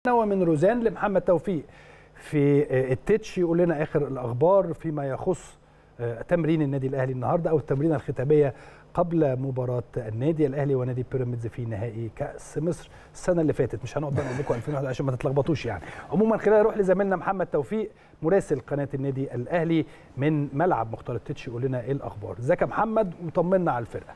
ومن روزان لمحمد توفيق في التتش يقول لنا اخر الاخبار فيما يخص تمرين النادي الاهلي النهارده او التمرينه الختاميه قبل مباراه النادي الاهلي ونادي بيراميدز في نهائي كاس مصر السنه اللي فاتت مش هنقدر نقول لكم 2021 عشان ما تتلخبطوش يعني عموما خلينا نروح لزميلنا محمد توفيق مراسل قناه النادي الاهلي من ملعب مختار التتش يقول لنا ايه الاخبار ازيك يا محمد وطمنا على الفرقه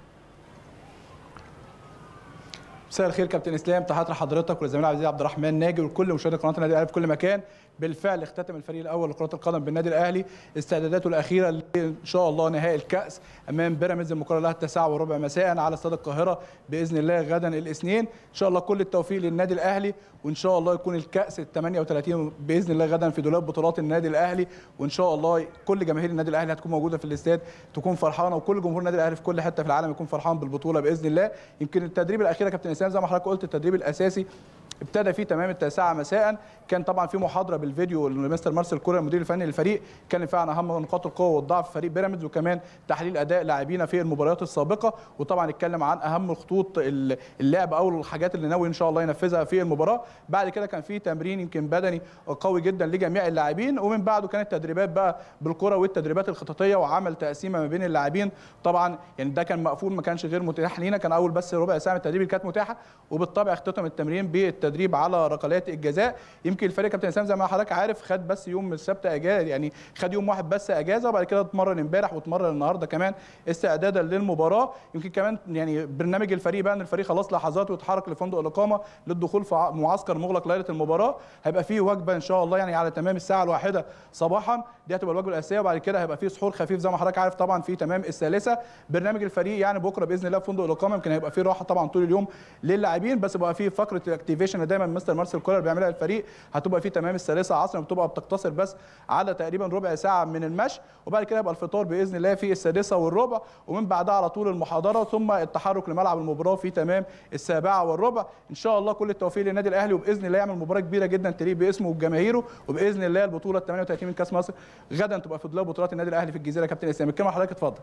مساء الخير كابتن اسلام تحيات لحضرتك ولزميلنا العزيز عبد الرحمن ناجي ولكل مشاهدي قناه النادي الاهلي في كل مكان بالفعل اختتم الفريق الاول لكره القدم بالنادي الاهلي استعداداته الاخيره ان شاء الله نهائي الكاس امام بيراميدز المقرر لها التاسعه وربع مساء على استاد القاهره باذن الله غدا الاثنين ان شاء الله كل التوفيق للنادي الاهلي وان شاء الله يكون الكاس ال 38 باذن الله غدا في دولاب بطولات النادي الاهلي وان شاء الله كل جماهير النادي الاهلي هتكون موجوده في الاستاد تكون فرحانه وكل جمهور النادي الاهلي في كل حته في العالم يكون فرحان بالبطوله باذن الله يمكن التدريب الاخير يا كابتن اسلام زي ما حضرتك قلت التدريب الاساسي ابتدى فيه تمام التاسعه مساء كان طبعا في محاضره بالفيديو لمستر مارسيل كولر المدير الفني للفريق اتكلم فيها عن اهم نقاط القوه والضعف في فريق بيراميدز وكمان تحليل اداء لاعبينا في المباريات السابقه وطبعا اتكلم عن اهم خطوط اللعب او الحاجات اللي ناوي ان شاء الله ينفذها في المباراه بعد كده كان في تمرين يمكن بدني قوي جدا لجميع اللاعبين ومن بعده كانت تدريبات بقى بالكره والتدريبات الخططيه وعمل تقسيمه ما بين اللاعبين طبعا يعني ده كان مقفول ما كانش غير متاح لينا كان اول بس ربع ساعه من التدريب اللي كانت متاحه وبالطبع اختتم التمرين بالتدريب على ركلات الجزاء يمكن الفريق كابتن اسلام زي ما حضرتك عارف خد بس يوم السبت اجازه يعني خد يوم واحد بس اجازه وبعد كده اتمرن امبارح واتمرن النهارده كمان استعدادا للمباراه يمكن كمان يعني برنامج الفريق بقى ان الفريق خلاص لحظات ويتحرك لفندق الاقامه للدخول في معسكر مغلق ليله المباراه هيبقى فيه وجبه ان شاء الله يعني على تمام الساعه الواحده صباحا دي هتبقى الوجبه الاساسيه وبعد كده هيبقى فيه سحور خفيف زي ما حضرتك عارف طبعا في تمام الثالثه برنامج الفريق يعني بكره باذن الله في فندق الاقامه يمكن هيبقى فيه راحه طبعا طول اليوم للاعبين بس بقى فيه فقره الاكتيفيشن دايما مستر مارسيل كولر بيعملها الفريق هتبقى فيه تمام الثالثه عصرا بتبقى بتقتصر بس على تقريبا ربع ساعه من المشي وبعد كده يبقى الفطار باذن الله في السادسه والربع ومن بعدها على طول المحاضره ثم التحرك لملعب المباراه في تمام السابعه والربع ان شاء الله كل التوفيق للنادي الاهلي وباذن الله يعمل مباراه كبيره جدا تليق باسمه وبجماهيره وباذن الله البطوله 38 من كاس مصر غدا تبقى في دولاب بطولات النادي الاهلي في الجزيره كابتن اسلام الكلمه حضرتك اتفضل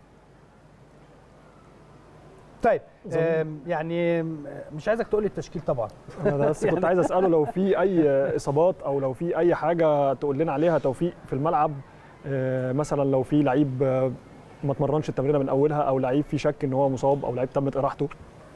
طيب يعني مش عايزك تقول لي التشكيل طبعا انا بس كنت عايز اساله لو في اي اصابات او لو في اي حاجه تقول لنا عليها توفيق في الملعب مثلا لو في لعيب ما اتمرنش التمرينه من اولها او لعيب في شك ان هو مصاب او لعيب تمت اراحته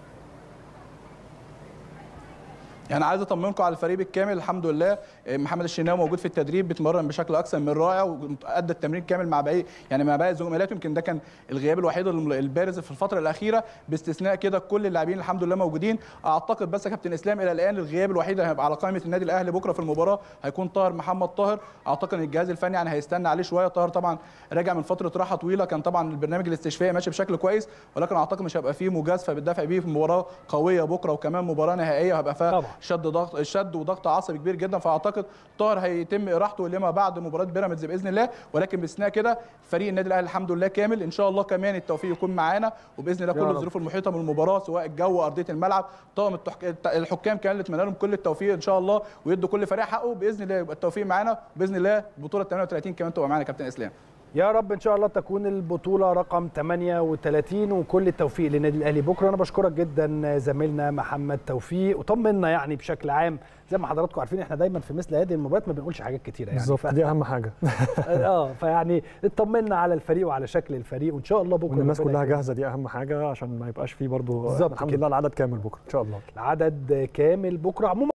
يعني عايز اطمنكم على الفريق بالكامل الحمد لله محمد الشناوي موجود في التدريب بيتمرن بشكل اكثر من رائع وادى التمرين كامل مع باقي يعني مع باقي زملاته يمكن ده كان الغياب الوحيد البارز في الفتره الاخيره باستثناء كده كل اللاعبين الحمد لله موجودين اعتقد بس يا كابتن اسلام الى الان الغياب الوحيد اللي هيبقى على قائمه النادي الاهلي بكره في المباراه هيكون طاهر محمد طاهر اعتقد ان الجهاز الفني يعني هيستنى عليه شويه طاهر طبعا راجع من فتره راحه طويله كان طبعا البرنامج الاستشفائي ماشي بشكل كويس ولكن اعتقد مش هيبقى فيه مجازفه بالدفع بيه في مباراه قويه بكره وكمان مباراه نهائيه هيبقى فيها شد ضغط شد وضغط عصبي كبير جدا فاعتقد طاهر هيتم اراحته لما بعد مباراه بيراميدز باذن الله ولكن باستثناء كده فريق النادي الاهلي الحمد لله كامل ان شاء الله كمان التوفيق يكون معانا وباذن الله كل الظروف المحيطه من المباراه سواء الجو ارضيه الملعب طاقم التحك... الحكام كمان نتمنى لهم كل التوفيق ان شاء الله ويدوا كل فريق حقه باذن الله يبقى التوفيق معانا باذن الله بطوله 38 كمان تبقى معانا كابتن اسلام يا رب ان شاء الله تكون البطوله رقم 38 وكل التوفيق للنادي الاهلي بكره انا بشكرك جدا زميلنا محمد توفيق وطمنا يعني بشكل عام زي ما حضراتكم عارفين احنا دايما في مثل هذه المباريات ما بنقولش حاجات كتيره يعني بالظبط دي اهم حاجه اه فيعني اطمنا على الفريق وعلى شكل الفريق وان شاء الله بكره الناس كلها جاهزه دي اهم حاجه عشان ما يبقاش فيه برضو الحمد لله العدد كامل بكره ان شاء الله العدد كامل بكره عموما